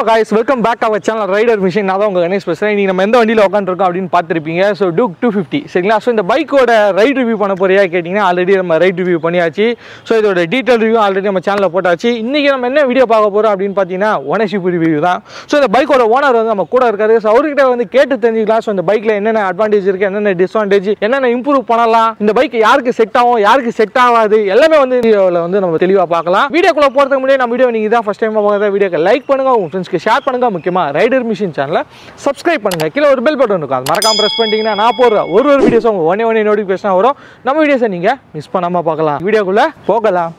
Guys welcome back our channel rider mission நான் தான் உங்கள் கணேஷ் பேசுகிறேன் நீங்கள் நம்ம எந்த வண்டியில் உட்காந்துருக்கோம் அப்படின்னு பார்த்துருப்பீங்க ஸோ டூக் டூ ஃபிஃப்டி சரிங்களா ஸோ இந்த பைக்கோட ரைட் ரிவ்யூ பண்ண போறியா கேட்டிங்கன்னா ஆல்ரெடி நம்ம ரைட் ரிவ்யூ பண்ணியாச்சு ஸோ இதோட டீட்டெயில் ரிவ்யூ ஆல்ரெடி நம்ம சேனலில் போட்டாச்சு இன்றைக்கி நம்ம என்ன வீடியோ பார்க்க போகிறோம் அப்படின்னு பார்த்தீங்கன்னா ஓனர்ஷிப் ரிவ்யூ தான் ஸோ இந்த பைக்கோட ஓனர் வந்து நம்ம கூட இருக்காரு ஸோ அவர்கிட்ட வந்து கேட்டு தெரிஞ்சுக்கலாம் ஸோ இந்த பைக்கில் என்னென்ன அட்வான்டேஜ் இருக்குது என்னென்ன டிஸ்அட்வான்டேஜ் என்னென்ன இம்ப்ரூவ் பண்ணலாம் இந்த பைக் யாருக்கு செட் ஆகும் யாருக்கு செட் ஆகாது எல்லாமே வந்து வீடியோவில் வந்து நம்ம தெளிவாக பார்க்கலாம் வீடியோக்குள்ள போகிறதுக்கு முன்னாடி நம்ம வீடியோ நீங்கள் தான் ஃபஸ்ட் டைம் பார்க்குறத வீடியோக்கு லைக் பண்ணுங்க உங்கள் ஃப்ரெண்ட்ஸ்க்கு ஷேர் பண்ணுங்க முக்கியமாக ரைடர் மிஷின் சேனலை சப்ஸ்கிரைப் பண்ணுங்க கீழே ஒரு பெல் பட்டன் இருக்கும் அது மறக்காம ப்ரெஸ் பண்ணிட்டீங்கன்னா நான் போடுற ஒரு ஒரு வீடியோஸ் உங்கள் ஒன்னே ஒன்னே நோட்டிஃபிகேஷன் வரும் நம்ம வீடியோஸை நீங்கள் மிஸ் பண்ணாமல் பார்க்கலாம் வீடியோக்குள்ளே போகலாம்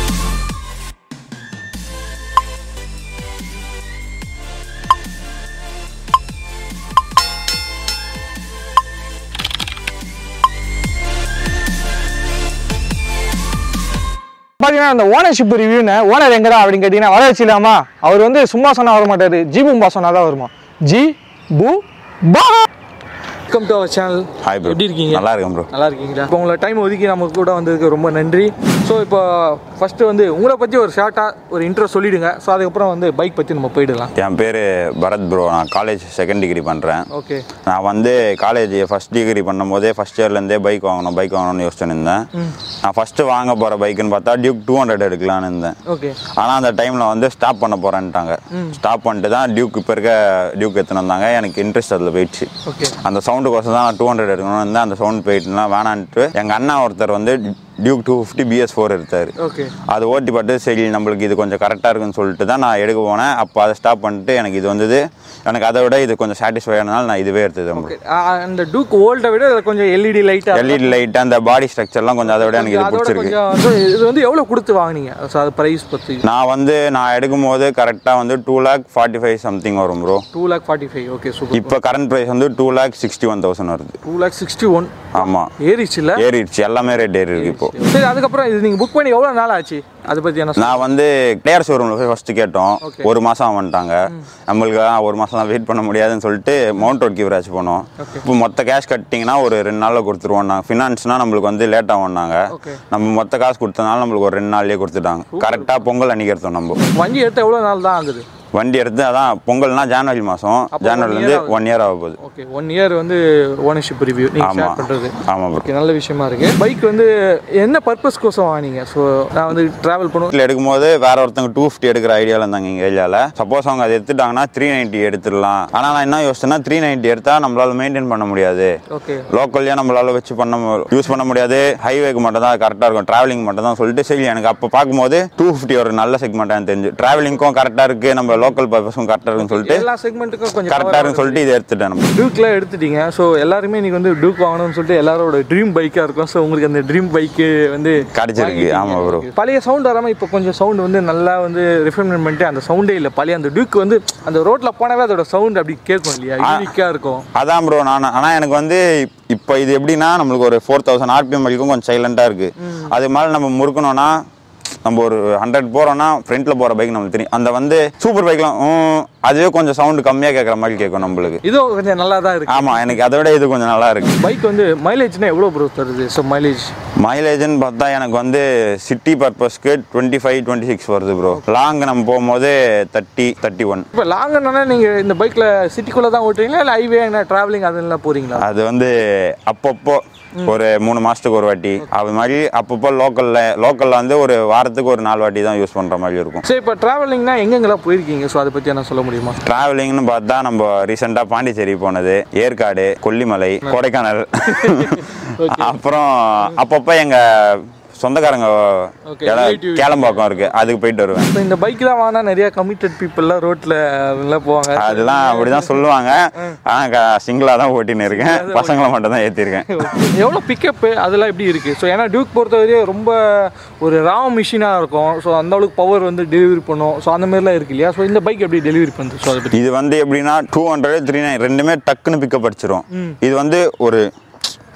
பார்த்தீங்கன்னா அந்த ஓனர்ஷிப் ரிவ்யூன்னு ஓனர் எங்கடா அப்படின்னு கேட்டிங்கன்னா வளர்ச்சி இல்லாமா அவர் வந்து சும்மா சொன்னா வர மாட்டாரு ஜி பூம்பா சொன்னா தான் வருமா ஜி பூ பா welcome to our channel hi bro எப்படி இருக்கீங்க நல்லா இருக்கேன் ப்ரோ நல்லா இருக்கீங்களா இப்போ உங்களை டைம் ஒதுக்கி நம்ம கூட வந்ததுக்கு ரொம்ப நன்றி ஸோ இப்போ ஃபஸ்ட்டு வந்து உங்களை பற்றி ஒரு ஷார்ட்டாக ஒரு இன்ட்ரோ சொல்லிடுங்க ஸோ அதுக்கப்புறம் வந்து பைக் பற்றி நம்ம போயிடலாம் என் பேர் பரத் ப்ரோ நான் காலேஜ் செகண்ட் டிகிரி பண்ணுறேன் ஓகே நான் வந்து காலேஜ் ஃபஸ்ட் டிகிரி பண்ணும்போதே ஃபஸ்ட் இயர்லேருந்தே பைக் வாங்கணும் பைக் வாங்கணும்னு யோசிச்சுன்னு இருந்தேன் நான் ஃபஸ்ட்டு வாங்க போகிற பைக்குன்னு பார்த்தா டியூக் டூ ஹண்ட்ரட் எடுக்கலான்னு இருந்தேன் ஓகே ஆனால் அந்த டைமில் வந்து ஸ்டாப் பண்ண போகிறேன்ட்டாங்க ஸ்டாப் பண்ணிட்டு தான் டியூக் இப்போ இருக்க டியூக் எடுத்துன்னு வந்தாங்க எனக்கு இன்ட்ரெஸ்ட் அதில் போயிடுச்சு ஓகே அந்த சவுண்டு கோசம் தான் நான் டூ ஹண்ட்ரட் எடுக்கணும்னு இருந்தேன் அந்த சவுண்ட் போயிட்டுனா வேணான்ட்டு எங்கள் அண்ணா ஒருத்தர் வந்து Duke two fifty BS four எடுத்தார் ஓகே அது ஓட்டி பார்த்து சரி நம்மளுக்கு இது கொஞ்சம் கரெக்டாக இருக்குன்னு சொல்லிட்டு தான் நான் எடுக்க போனேன் அப்போ அதை ஸ்டாப் பண்ணிட்டு எனக்கு இது வந்தது எனக்கு அதை விட இது கொஞ்சம் சாட்டிஸ்ஃபை ஆனதால நான் இதுவே எடுத்தது ஓகே அந்த டூக் ஓல்டை விட இதுல கொஞ்சம் எல்இடி லைட்டாக எல்இடி லைட் அந்த பாடி ஸ்ட்ரக்சர்லாம் கொஞ்சம் அதை விட எனக்கு இது அதோட பிடிச்சிருக்கு கொஞ்சம் so இது வந்து எவ்வளோ கொடுத்து வாங்குனீங்க ஸோ அது ப்ரைஸ் பற்றி நான் வந்து நான் எடுக்கும் போது கரெக்டாக வந்து two lakh forty five something வரும் bro two lakh forty five okay super இப்போ கரண்ட் ப்ரைஸ் வந்து two lakh sixty one thousand வருது டூ லேக் சிக்ஸ்டி ஒன் ஆமாம் ஏறிச்சுல ஏறிடுச்சு எல்லாமே ரேட் ஏறி இருக்கு இப்போ சரி அதுக்கப்புறம் இது நீங்கள் புக் பண்ணி எவ்வளோ நாள் ஆச்சு அதை பற்றி என்ன சொல்லுங்க நான் வந்து டேர் ஷோரூமில் போய் ஃபஸ்ட்டு கேட்டோம் Okay. ஒரு மாதம் வந்துட்டாங்க நம்மளுக்கு ஆ, ஒரு மாதம் தான் வெயிட் பண்ண முடியாதுன்னு சொல்லிட்டு மவுண்ட் ரோட் கிவராஜ் போனோம் Okay. இப்போ மொத்த கேஷ் கட்டிங்கன்னா ஒரு ரெண்டு நாளில் கொடுத்துருவோம் நாங்கள் ஃபினான்ஸ்னால் நம்மளுக்கு வந்து லேட் ஆகும்னாங்க Okay. நம்ம மொத்த காசு கொடுத்தனால நம்மளுக்கு ஒரு ரெண்டு நாள்லயே கொடுத்துட்டாங்க கரெக்டாக பொங்கல் அன்னைக்கு எடுத்தோம் நம்ம வண்டி எடுத்து எவ்வளோ நாள் தான் ஆகுது வண்டி எடுத்து அதான் பொங்கல்னா ஜான்வரி மாதம் அப்போ ஜான்வரிலேருந்து one year ஒன் இயர் ஆக போகுது ஓகே ஒன் இயர் வந்து ஓனர்ஷிப் ரிவ்யூ நீங்கள் ஷேர் ஆமாம் பண்ணுறது ஆமாம் ப்ரோ ஓகே நல்ல விஷயமா இருக்கு பைக் வந்து என்ன பர்பஸ் கோசம் வாங்கினீங்க ஸோ நான் வந்து ட்ராவல் பண்ணுவேன் வீட்டில் எடுக்கும்போது வேற ஒருத்தங்க டூ ஃபிஃப்டி எடுக்கிற ஐடியாவில் இருந்தாங்க எங்கள் ஏரியாவில் சப்போஸ் அவங்க அதை எடுத்துட்டாங்கன்னா த்ரீ நைன்ட்டி எடுத்துடலாம் ஆனால் நான் என்ன யோசிச்சேன்னா த்ரீ நைன்ட்டி எடுத்தால் நம்மளால மெயின்டைன் பண்ண முடியாது ஓகே லோக்கல்லையே நம்மளால வச்சு பண்ண யூஸ் பண்ண முடியாது ஹைவேக்கு மட்டும் தான் கரெக்டாக இருக்கும் டிராவலிங் மட்டும் தான் சொல்லிட்டு சரி எனக்கு அப்போ பார்க்கும்போது டூ ஃபிஃப்டி ஒரு நல்ல செக்மெண்ட்டாக தெரிஞ்சு டிராவலிங்க்கும் கரெக்டாக இருக்குது நம்ம லோக்கல் பர்பஸும் கரெக்டாக இருக்குன்னு சொல்லிட்டு எல்லா செக்மெண்ட்டுக்கும் கொஞ்சம் கரெக்டாக இருக்குன்னு சொல்லிட்டு இதை எடுத்துட்டேன் நம்ம டியூக்லாம் எடுத்துட்டீங்க ஸோ எல்லாருமே இன்னைக்கு வந்து டியூக் வாங்கணும்னு சொல்லிட்டு எல்லாரோட ட்ரீம் பைக்காக இருக்கும் ஸோ உங்களுக்கு அந்த ட்ரீம் பைக்கு வந்து கிடைச்சிருக்கு ஆமாம் ப்ரோ Okay. பழைய சவுண்ட் வராமல் இப்போ கொஞ்சம் சவுண்ட் வந்து நல்லா வந்து ரிஃபைன்மெண்ட் பண்ணிட்டு அந்த சவுண்டே இல்லை பழைய அந்த டியூக் வந்து அந்த ரோட்டில் போனாவே அதோட சவுண்ட் அப்படி கேட்கும் இல்லையா யூனிக்காக இருக்கும் அதான் ப்ரோ நான் ஆனால் எனக்கு வந்து இப்போ இது எப்படின்னா நம்மளுக்கு ஒரு ஃபோர் தௌசண்ட் ஆர்பிஎம் வரைக்கும் கொஞ்சம் சைலண்டாக இருக்குது அது மேலே நம்ம முறுக்கணும்னா நம்ம ஒரு ஹண்ட்ரட் போகிறோம்னா ஃப்ரண்ட்டில் போகிற பைக் நம்மளுக்கு தெரியும் அந்த வந்து சூப்பர் பைக்லாம் அதுவே கொஞ்சம் சவுண்டு கம்மியாக கேட்குற மாதிரி கேட்கும் நம்மளுக்கு இதுவும் கொஞ்சம் நல்லா தான் இருக்கு ஆமாம் எனக்கு அதை விட இது கொஞ்சம் நல்லா இருக்கு பைக் வந்து மைலேஜ்னா எவ்வளோ ப்ரோ தருது ஸோ மைலேஜ் மைலேஜ்னு பார்த்தா எனக்கு வந்து சிட்டி பர்பஸ்க்கு டுவெண்ட்டி ஃபைவ் டுவெண்ட்டி சிக்ஸ் வருது ப்ரோ லாங் நம்ம போகும்போது தேர்ட்டி தேர்ட்டி ஒன் இப்போ லாங்கன்னா நீங்கள் இந்த பைக்கில் சிட்டிக்குள்ளே தான் ஓட்டுறீங்களா இல்லை ஹைவே என்ன ட்ராவலிங் அதெல்லாம் போகிறீங்களா அது வந்து அப்பப்போ ஒரு மூணு மாசத்துக்கு ஒரு வாட்டி அது மாதிரி அப்பப்போ லோக்கல்ல லோக்கல்ல வந்து ஒரு வாரத்துக்கு ஒரு நாலு வாட்டி தான் யூஸ் பண்ற மாதிரி இருக்கும் சரி இப்போ ட்ராவலிங்னா எங்கெங்கெல்லாம் போயிருக்கீங்க ஸோ அதை பற்றி என்ன சொல்ல முடியுமா டிராவலிங்னு பார்த்தா நம்ம ரீசெண்டாக பாண்டிச்சேரி போனது ஏற்காடு கொல்லிமலை கொடைக்கானல் அப்புறம் அப்பப்போ எங்க சொந்தக்காரங்க Okay, இடம் relative. கேளம்பாக்கம் இருக்கு அதுக்கு போயிட்டு வருவேன் இப்போ இந்த பைக்லாம் வாங்கினா நிறைய கமிட்டட் பீப்புளெலாம் ரோட்டில் எல்லாம் போவாங்க அதெல்லாம் அப்படிதான் சொல்லுவாங்க ஆனா சிங்கிளா தான் ஓட்டின்னு இருக்கேன் பசங்களை மட்டும் தான் ஏற்றிருக்கேன் எவ்வளோ பிக்கப்பு அதெல்லாம் எப்படி இருக்குது ஸோ ஏன்னா டியூக் பொறுத்தவரையும் ரொம்ப ஒரு ராவ மிஷினாக இருக்கும் ஸோ அந்த அளவுக்கு பவர் வந்து டெலிவரி பண்ணும் ஸோ அந்த மாதிரிலாம் இருக்கு இல்லையா ஸோ இந்த பைக் எப்படி டெலிவரி பண்ணுது ஸோ அதை பற்றி இது வந்து எப்படின்னா டூ ஹண்ட்ரட் த்ரீ நைன் ரெண்டுமே டக்குன்னு பிக்கப் அடிச்சிரும் இது வந்து ஒரு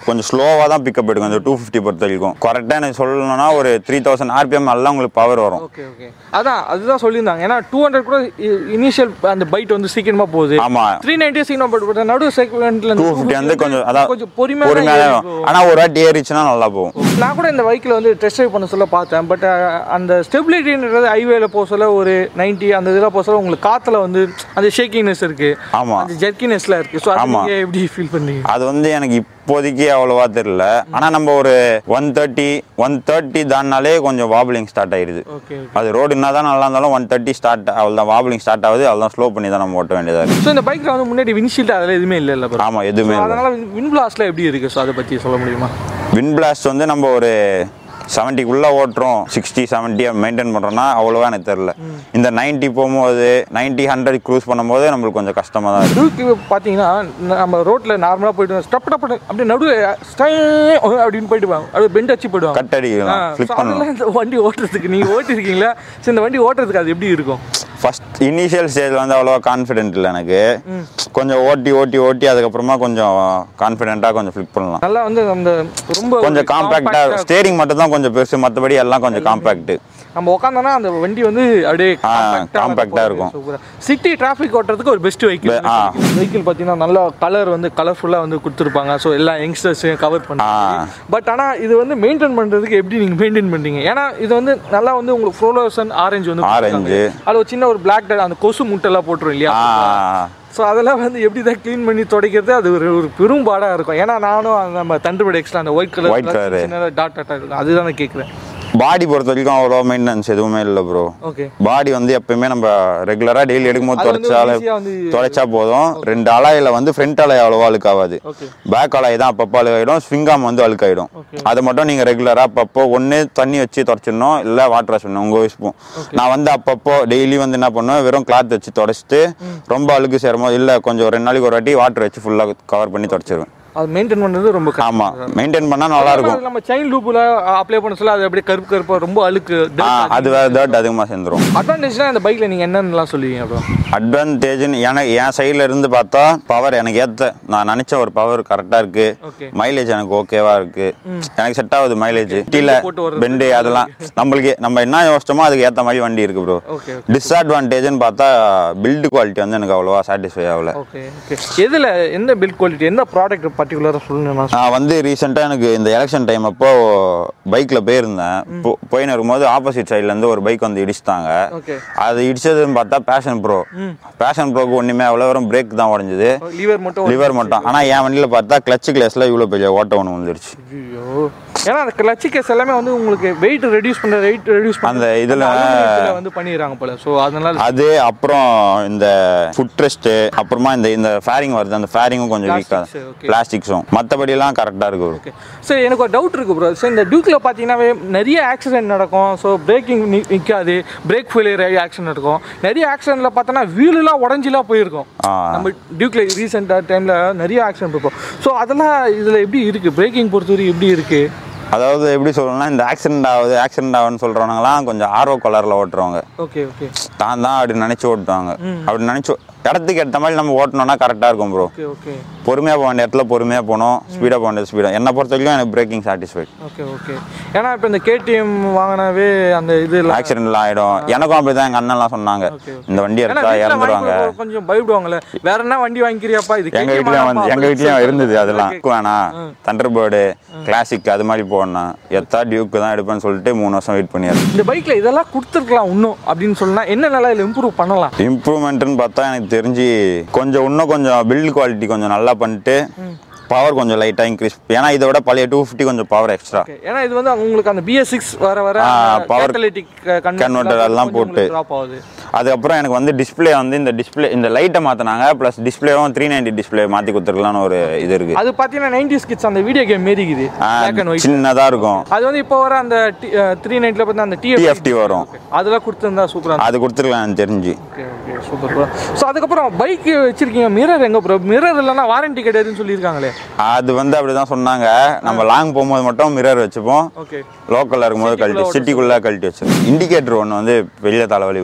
கொஞ்சம் ஸ்லோவாக தான் பிக்கப் எடுக்கும் இந்த டூ ஃபிஃப்டி பொறுத்த வரைக்கும் கரெக்டாக எனக்கு சொல்லணும்னா ஒரு த்ரீ தௌசண்ட் ஆர்பிஎம் எல்லாம் உங்களுக்கு பவர் வரும் ஓகே ஓகே அதான் அதுதான் சொல்லியிருந்தாங்க ஏன்னா டூ ஹண்ட்ரட் கூட இனிஷியல் அந்த பைட் வந்து சீக்கிரமா போகுது ஆமா த்ரீ நைன்டி சீக்கிரம் பட் நடு செக்மெண்ட்ல டூ ஃபிஃப்டி வந்து கொஞ்சம் அதான் கொஞ்சம் பொறுமையாக பொறுமையாக ஆனால் ஒரு வாட்டி ஏறிச்சுன்னா நல்லா போகும் நான் கூட இந்த பைக்கில் வந்து டெஸ்ட் ட்ரைவ் பண்ண சொல்ல பார்த்தேன் பட் அந்த ஸ்டெபிலிட்டின்றது ஹைவேல போக சொல்ல ஒரு 90 அந்த இதில் போக சொல்ல உங்களுக்கு காற்றுல வந்து அந்த ஷேக்கிங்னஸ் இருக்கு ஆமா அந்த ஜெர்க்கினஸ்லாம் இருக்கு ஸோ அது ஆமா. நீங்கள் எப்படி ஃபீல் பண்ணீங்க அது வந்து எனக்கு இப்போதைக்கு அவ்வளோவா தெரியல ஆனால் நம்ம ஒரு ஒன் தேர்ட்டி ஒன் தேர்ட்டி தாண்டினாலே கொஞ்சம் வாபிளிங் ஸ்டார்ட் ஆயிடுது ஓகே அது ரோடு என்ன தான் நல்லா இருந்தாலும் ஒன் தேர்ட்டி ஸ்டார்ட் அவ்வளோதான் வாபிளிங் ஸ்டார்ட் ஆகுது அவ்வளோதான் ஸ்லோ பண்ணி தான் நம்ம ஓட்ட வேண்டியதாக இருக்குது ஸோ இந்த பைக்கில் வந்து முன்னாடி விண்ட்ஷீல்ட் அதில் எதுவுமே இல்லை இல்லை ஆமாம் எதுவுமே இல்லை அதனால வின் பிளாஸ்ட்ல எப்படி இருக்கு ஸோ அதை பற்றி சொல்ல முடியுமா வின் பிளாஸ்ட் வந்து நம்ம ஒரு செவன்ட்டிக்குள்ளே ஓட்டுறோம் சிக்ஸ்டி செவன்ட்டியை மெயின்டைன் பண்ணுறோன்னா அவ்வளோவா எனக்கு தெரில இந்த நைன்ட்டி போகும்போது நைன்ட்டி ஹண்ட்ரட் க்ரூஸ் பண்ணும்போது நம்மளுக்கு கொஞ்சம் கஷ்டமாக தான் இருக்குது டூக்கு பார்த்தீங்கன்னா நம்ம ரோட்டில் நார்மலாக போயிட்டு ஸ்டப் டப் அப்படியே நடு ஸ்டை அப்படின்னு போயிட்டு போவாங்க அப்படியே பெண்ட் அடிச்சு போயிடுவாங்க கட் அடிக்கலாம் ஆ, ஃப்ளிப் so பண்ணலாம் அதெல்லாம் இந்த வண்டி ஓட்டுறதுக்கு நீங்கள் ஓட்டிருக்கீங்களா சரி இந்த வண்டி ஓட்டுறதுக்கு அது எப்படி இருக்கும் ஃபர்ஸ்ட் இனிஷியல் ஸ்டேஜ் வந்து அவ்வளோவா கான்ஃபிடென்ட் இல்லை எனக்கு கொஞ்சம் ஓட்டி ஓட்டி ஓட்டி அதுக்கப்புறமா கொஞ்சம் கான்ஃபிடென்ட்டாக கொஞ்சம் ஃப்ளிப் பண்ணலாம் நல்லா வந்து அந்த ரொம்ப கொஞ்சம் காம்பேக்டாக ஸ்டேரிங் மட்டும் தான் கொஞ்சம் பெருசு மற்றபடி எல்லாம் கொஞ்சம் காம்பேக்ட் நம்ம உட்காந்தோன்னா அந்த வண்டி வந்து அப்படியே ஆ, compact ஆ இருக்கும். சிட்டி டிராஃபிக் ஓட்டுறதுக்கு ஒரு பெஸ்ட் வெஹிக்கிள் ஆ. வெஹிக்கிள் பார்த்தீங்கன்னா நல்லா கலர் வந்து கலர்ஃபுல்லாக வந்து கொடுத்துருப்பாங்க ஸோ எல்லா யங்ஸ்டர்ஸையும் கவர் பண்ணுறாங்க பட் ஆனால் இது வந்து மெயின்டைன் பண்ணுறதுக்கு எப்படி நீங்கள் மெயின்டைன் பண்ணுறீங்க ஏன்னா இது வந்து நல்லா வந்து உங்களுக்கு ஃப்ளோலோசன் ஆரஞ்சு வந்து Orange. கொடுத்திருக்காங்க. அது ஒரு சின்ன ஒரு பிளாக் அந்த கொசு முட்டைலாம் போட்டுரும் இல்லையா ஆ ஸோ அதெல்லாம் வந்து எப்படி தான் க்ளீன் பண்ணி துடைக்கிறது அது ஒரு ஒரு பெரும் பாடாக இருக்கும் ஏன்னா நானும் அந்த நம்ம தண்டுபடி எக்ஸ்ட்ரா அந்த ஒயிட் கலர் White colour. சின்ன டாட் டாட்டா இருக்கும் அதுதான் நான் கேட்குறேன் பாடி பொறுத்த வரைக்கும் அவ்வளோ மெயின்டெனன்ஸ் எதுவுமே இல்லை ப்ரோ ஓகே பாடி வந்து எப்பயுமே நம்ம ரெகுலராக டெய்லி எடுக்கும்போது அது வந்து தொடச்சாலே easy ஆ வந்து தொடச்சா போதும் ரெண்டு அலாயில் வந்து ஃப்ரண்ட் அலாய் அவ்வளோவா அழுக்காகாது ஓகே பேக் அலாய் தான் அப்பப்போ அழுக்காயிடும் ஸ்விங்காம் வந்து அழுக்காயிடும் Okay. அதை மட்டும் நீங்கள் ரெகுலராக அப்பப்போ ஒன்று தண்ணி வச்சு தொடச்சிடணும் இல்லை வாட்டர் வாஷ் பண்ணணும் உங்கள் விருப்பம் நான் வந்து அப்பப்போ டெய்லி வந்து என்ன பண்ணுவேன் வெறும் கிளாத் வச்சு தொடச்சிட்டு ரொம்ப அழுக்கு சேரும்போது இல்லை கொஞ்சம் ஒரு ரெண்டு நாளைக்கு ஒரு வாட்டி வாட்டர் வச்சு ஃபுல்லாக கவர் பண்ணி தொடச்சிருவேன் அது மெயின்டைன் பண்ணுறது ரொம்ப கஷ்டம். ஆமாம் மெயின்டைன் பண்ணால் நல்லா இருக்கும் அது நம்ம செயின் லூப்பில் அப்ளை பண்ண சொல்ல அது அப்படியே கருப்பு கருப்பா ரொம்ப அழுக்கு ஆ அது வேறு தேர்ட் அதிகமாக சேர்ந்துரும் அட்வான்டேஜ்னா இந்த பைக்கில் நீங்கள் என்னென்னலாம் சொல்லுவீங்க அப்புறம் அட்வான்டேஜ்னு எனக்கு என் சைடில் இருந்து பார்த்தா பவர் எனக்கு ஏற்ற நான் நினச்ச ஒரு பவர் கரெக்டாக இருக்கு ஓகே மைலேஜ் எனக்கு ஓகேவா இருக்கு எனக்கு செட் ஆகுது மைலேஜ் டீல போட்டு வர்றது. பெண்டு அதெல்லாம் நம்மளுக்கு நம்ம என்ன யோசிச்சோமோ அதுக்கு ஏற்ற மாதிரி வண்டி இருக்கு ப்ரோ ஓகே டிஸ்அட்வான்டேஜ்னு பார்த்தா பில்டு குவாலிட்டி வந்து எனக்கு அவ்வளோவா சாட்டிஸ்ஃபை ஆகல ஓகே ஓகே எதில் எந்த பில்ட் குவாலிட்டி எந்த ப்ராடக்ட் பர்டிகுலராக சொல்லணும் நான் வந்து ரீசெண்டாக எனக்கு இந்த எலெக்ஷன் டைம் அப்போ பைக்கில் போயிருந்தேன் போ- போயின்னு இருக்கும்போது ஆப்போசிட் சைட்லேருந்து ஒரு பைக் வந்து இடிச்சிட்டாங்க ஓகே அது இடிச்சதுன்னு பார்த்தா பேஷன் ப்ரோ பேஷன் ப்ரோக்கு ஒன்றுமே அவ்வளோ வெறும் பிரேக் தான் உடஞ்சுது லிவர் மட்டும் லிவர் மட்டும் ஆனால் என் வண்டியில் பார்த்தா கிளச்சு கிளாஸில் இவ்வளோ பெரிய ஓட்ட ஒன்று வந்துருச்சு ஐயோ ஏன்னா அந்த கிளச்சி கேஸ் எல்லாமே வந்து உங்களுக்கு வெயிட் ரெடியூஸ் பண்ணுற வெயிட் ரெடியூஸ் பண்ண அந்த இதுல- வந்து பண்ணிடுறாங்க போல ஸோ அதனால அது அப்புறம் இந்த ஃபுட் ரெஸ்ட்டு அப்புறமா இந்த இந்த ஃபேரிங் வருது அந்த ஃபேரிங்கும் கொஞ்சம் வீக்காக Plastics, okay. பிளாஸ்டிக்ஸும் மற்றபடிலாம் கரெக்டாக இருக்கு bro. ஓகே சரி எனக்கு ஒரு டவுட் இருக்கு ப்ரோ ஸோ இந்த டியூக்கில் பார்த்தீங்கன்னாவே நிறைய ஆக்சிடென்ட் நடக்கும் ஸோ பிரேக்கிங் நிற்காது பிரேக் ஃபெயிலியர் ஆகி ஆக்சிடென்ட் நடக்கும் நிறைய ஆக்சிடென்ட்ல பார்த்தோன்னா வீலுலாம் உடஞ்சிலாம் போயிருக்கும் ஆ நம்ம டியூக்கில் ரீசெண்டாக டைமில் நிறைய ஆக்சிடென்ட் இருக்கும் ஸோ அதெல்லாம் இதில் எப்படி இருக்குது பிரேக்கிங் பொறுத்தவரை எப்படி இருக்குது அதாவது எப்படி சொல்லணும்னா இந்த ஆக்சிடென்ட் ஆகுது ஆக்சிடென்ட் ஆகுதுன்னு சொல்கிறவங்கலாம் கொஞ்சம் ஆர்வ கலரில் ஓட்டுறவங்க ஓகே ஓகே தான் தான் அப்படி நினச்சி ஓட்டுவாங்க அப்படி நினச்சி இடத்துக்கு ஏற்ற மாதிரி நம்ம ஓட்டணும்னா கரெக்டாக இருக்கும் ப்ரோ ஓகே ஓகே பொறுமையாக போக வேண்டிய இடத்துல பொறுமையாக போகணும் ஸ்பீடாக போக வேண்டிய ஸ்பீடாக என்னை பொறுத்த வரைக்கும் எனக்கு பிரேக்கிங் சாட்டிஸ்ஃபைட் ஓகே ஓகே ஏன்னா இப்போ இந்த கேடிஎம் வாங்கினாவே அந்த இது எல்லாம் ஆக்சிடென்ட்லாம் ஆகிடும் எனக்கும் அப்படி தான் எங்கள் அண்ணன்லாம் சொன்னாங்க Okay, okay. இந்த வண்டி ஏன்னா எடுத்தா வீட்ல இறந்துருவாங்க வாங்கி கொடுக்க கொஞ்சம் பயப்படுவாங்கல்ல வேற என்ன வண்டி வாங்கிக்கிறியாப்பா இது எங்க KTM வீட்லயும் வந்து வேணாம்ப்பா எங்க அப்படின்னு வீட்லயும் சொல்லிட்டு இருந்தது அதெல்லாம் Okay. டியூக் வேணாம் தண்டர் பேர்டு கிளாசிக் அது மாதிரி போடணும் எத்தா டியூக்கு தான் எடுப்பேன்னு சொல்லிட்டு மூணு வருஷம் வெயிட் பண்ணியாரு இந்த பைக்ல இதெல்லாம் கொடுத்துருக்கலாம் இன்னும் அப்படின்னு சொன்னா என்ன நல்லா இதில் இம்ப்ரூவ் பண்ணலாம் இம்ப்ரூவ்மெண்ட்னு பார்த்தா எனக்கு தெரிஞ்சு கொஞ்சம் இன்னும் கொஞ்சம் பில்ட் குவாலிட்டி கொஞ்சம் நல்லா பண்ணிட்டு பவர் கொஞ்சம் லைட்டாக இன்க்ரீஸ் ஏன்னா இதை விட பழைய டூ ஃபிஃப்டி கொஞ்சம் பவர் எக்ஸ்ட்ரா Okay. ஏன்னா இது வந்து உங்களுக்கு அந்த பிஎஸ் சிக்ஸ் வர வர ஆ, power கேட்டலிட்டிக் converter அதெல்லாம் போட்டு. ட்ராப் ஆகுது அதுக்கப்புறம் எனக்கு வந்து டிஸ்ப்ளே வந்து இந்த டிஸ்ப்ளே இந்த லைட்டை மாற்றினாங்க ப்ளஸ் டிஸ்ப்ளேவும் த்ரீ நைன்டி டிஸ்ப்ளே மாற்றி கொடுத்துருக்கலான்னு ஒரு இது இருக்கு அது பார்த்தீங்கன்னா நைன்டி கிட்ஸ் அந்த வீடியோ கேம் மாரிக்குது பிளாக் அண்ட் ஒயிட் சின்னதாக இருக்கும் அது வந்து இப்போ வர அந்த த்ரீ நைன்ல பார்த்தா அந்த டிஎஃப் டிஎஃப்டி வரும் அதெல்லாம் கொடுத்துருந்தா சூப்பராக அது கொடுத்துருக்கலாம் எனக்கு தெரிஞ்சு okay okay super bro so அதுக்கப்புறம் பைக் வச்சிருக்கீங்க மிரர் எங்க ப்ரோ மிரர் இல்லைன்னா வாரண்டி கிடையாதுன்னு சொல்லியிருக்காங்களே அது வந்து அப்படிதான் சொன்னாங்க நம்ம லாங் போகும்போது மட்டும் மிரர் வச்சுப்போம் ஓகே லோக்கல்ல இருக்கும்போது கழட்டி சிட்டிக்குள்ள கழட்டி வச்சிருக்கோம் இண்டிகேட்டர் ஒன்று வந்து வெளியில தலைவலி ப்ரோ ஏன்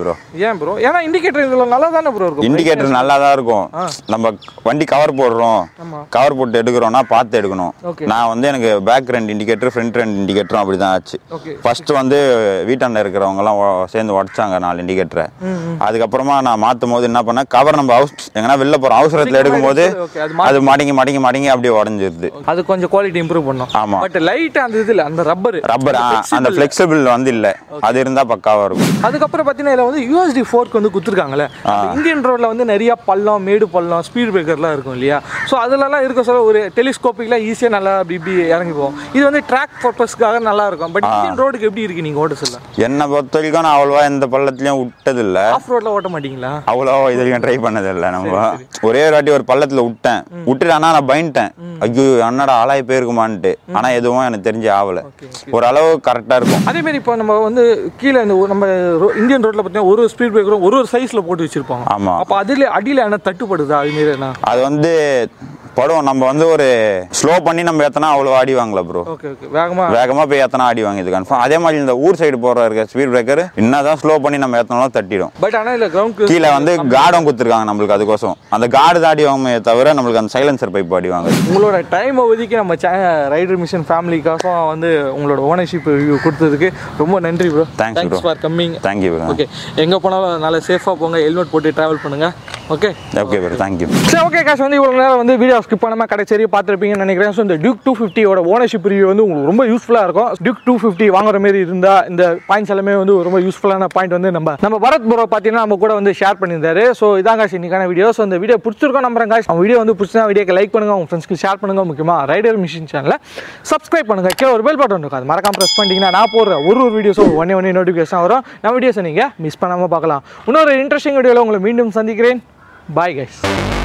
ஏன் ப்ரோ ஏன்னா இண்டிகேட்டர் இதில் நல்லா தானே ப்ரோ இருக்கும் இண்டிகேட்டர் நல்லா தான் இருக்கும் நம்ம வண்டி கவர் போடுறோம் ஆமா. கவர் போட்டு எடுக்கிறோம்னா பார்த்து எடுக்கணும் Okay. நான் வந்து எனக்கு பேக் ரெண்டு இண்டிகேட்டர் ஃப்ரண்ட் ரெண்டு இண்டிகேட்டரும் அப்படி தான் ஆச்சு ஓகே ஃபர்ஸ்ட் வந்து வீட்டாண்ட இருக்கிறவங்கலாம் ஒ- சேர்ந்து உடச்சாங்க நாலு இண்டிகேட்டரை அதுக்கப்புறமா நான் மாற்றும் போது என்ன பண்ணேன் கவர் நம்ம ஹவுஸ் எங்கன்னா வெளில போகிறோம் அவசரத்தில் எடுக்கும்போது ஓகே அது அது மடங்கி மடங்கி மடங்கி அப்படியே உடஞ்சிருது அது கொஞ்சம் குவாலிட்டி இம்ப்ரூவ் பண்ணும் ஆமா. பட் லைட் அந்த இதுல அந்த ரப்பர் ரப்பர் அந்த ஃப்ளெக்சிபிள் வந்து இல்லை அது இருந்தால் பக்காவாக இருக்கும் அதுக்கப்புறம் பார்த்தீங்கன்னா இதில் வந்து யூஎஸ்டி ஃபோர்க் வந்து கொடுத்துருக்காங்கல்ல இந்தியன் ரோட்ல வந்து நிறைய பள்ளம் மேடு பள்ளம் ஸ்பீட் பிரேக்கர்லாம் இருக்கும் இல்லையா ஸோ அதுலலாம் இருக்க சொல்ல ஒரு டெலிஸ்கோப்பிக்லாம் ஈஸியாக நல்லா அப்படி இப்படி இறங்கி போகும் இது வந்து ட்ராக் பர்பஸ்க்காக நல்லா இருக்கும் பட் இந்தியன் ரோடுக்கு எப்படி இருக்கு நீங்கள் ஓட்ட சொல்ல என்னை பொறுத்த வரைக்கும் நான் அவ்வளோவா எந்த பள்ளத்துலையும் விட்டதில்ல ஆஃப் ரோட்ல ஓட்ட மாட்டீங்களா அவ்வளோவா இது வரைக்கும் ட்ரை பண்ணதில்லை நம்ம ஒரே ஒரு வாட்டி ஒரு பள்ளத்தில் விட்டேன் விட்டுட்டு ஆனால் நான் பயந்துட்டேன் ஐயோ அண்ணாடா ஆளாய் போயிருக்குமான்ட்டு ஆனால் எதுவும் எனக்கு தெரிஞ்சு ஆகலை ஓரளவு கரெக்டாக இருக்கும் அதே மாதிரி இப்போ நம்ம வந்து கீழே இந்த ஒரு- நம்ம ரோ- இந்தியன் ரோட்ல பார்த்தீங்கன்னா ஒரு ஒரு ஸ்பீட் பிரேக்கரும் ஒரு ஒரு சைஸ்ல போட்டு வச்சிருப்பாங்க ஆமா. அப்போ அதில் அடியில் என்ன தட்டுப்படுதா அது மாரி என்ன அது வந்து படம் நம்ம வந்து ஒரு ஸ்லோ பண்ணி நம்ம ஏத்தனா அவ்வளோ அடி வாங்கல ப்ரோ ஓகே ஓகே வேகமா வேகமாக போய் ஏத்தனா அடி வாங்கிது கன்ஃபார்ம் அதே மாதிரி இந்த ஊர் சைடு போகிற இருக்க ஸ்பீட் பிரேக்கர் என்னதான் ஸ்லோ பண்ணி நம்ம ஏற்றினாலும் தட்டிடும் பட் ஆனால் இல்லை கிரவுண்ட் கீழே வந்து கார்டும் கொடுத்துருக்காங்க நம்மளுக்கு அதுக்கோசம் அந்த கார்டு தான் அடி வாங்குமே தவிர நம்மளுக்கு அந்த சைலன்சர் பைப் அடி வாங்குது உங்களோட டைமை ஒதுக்கி நம்ம ரைடர் மிஷன் ஃபேமிலிக்காக வந்து உங்களோட ஓனர்ஷிப் ரிவ்யூ கொடுத்ததுக்கு ரொம்ப நன்றி bro Thanks bro. Thanks for coming thank you bro okay எங்கே போனாலும் நல்லா சேஃபாக போங்க ஹெல்மெட் போட்டு ட்ராவல் பண்ணுங்க ஓகே ஓகே ப்ரோ தேங்க்யூ சரி ஓகே காசு வந்து இவ்வளோ நேரம் வந்து வீடியோ ஸ்கிப் பண்ணாமல் கடைசி வரையும் பார்த்துருப்பீங்கன்னு நினைக்கிறேன் ஸோ இந்த டியூக் டூ ஃபிஃப்டியோட ஓனர்ஷிப் ரிவ்யூ வந்து உங்களுக்கு ரொம்ப யூஸ்ஃபுல்லாக இருக்கும் டியூக் டூ ஃபிஃப்டி வாங்குற மாதிரி இருந்தால் இந்த பாயிண்ட்ஸ் எல்லாமே வந்து ரொம்ப யூஸ்ஃபுல்லான பாயிண்ட் வந்து நம்ம நம்ம பரத் ப்ரோ பார்த்தீங்கன்னா நம்ம கூட வந்து ஷேர் பண்ணியிருந்தாரு ஸோ இதான் காசு இன்னைக்கான வீடியோ ஸோ இந்த வீடியோ பிடிச்சிருக்கோம் நம்புறேன் காசு அவங்க வீடியோ வந்து பிடிச்சா வீடியோக்கு லைக் பண்ணுங்க உங்க ஃப்ரெண்ட்ஸ்க்கு ஷேர் பண்ணுங்க முக்கியமாக ரைடர் மிஷின் சேனலை சப்ஸ்கிரைப் பண்ணுங்க கீழே ஒரு பெல் பட்டன் இருக்கும் அது மறக்காம ப்ரெஸ் பண்ணிட்டீங்கன்னா நான் போடுற ஒரு ஒரு வீடியோஸும் ஒன்னே ஒன்னே நோட்டிஃபிகேஷன் வரும் நம்ம வீடியோஸை நீங்கள் மிஸ் பண்ணாமல் பார்க்கலாம் இன்னொரு இன்ட்ரெஸ்டிங் வீடியோவில் உங்களை மீண்டும் சந்திக்கிறேன் பாய் கைஸ்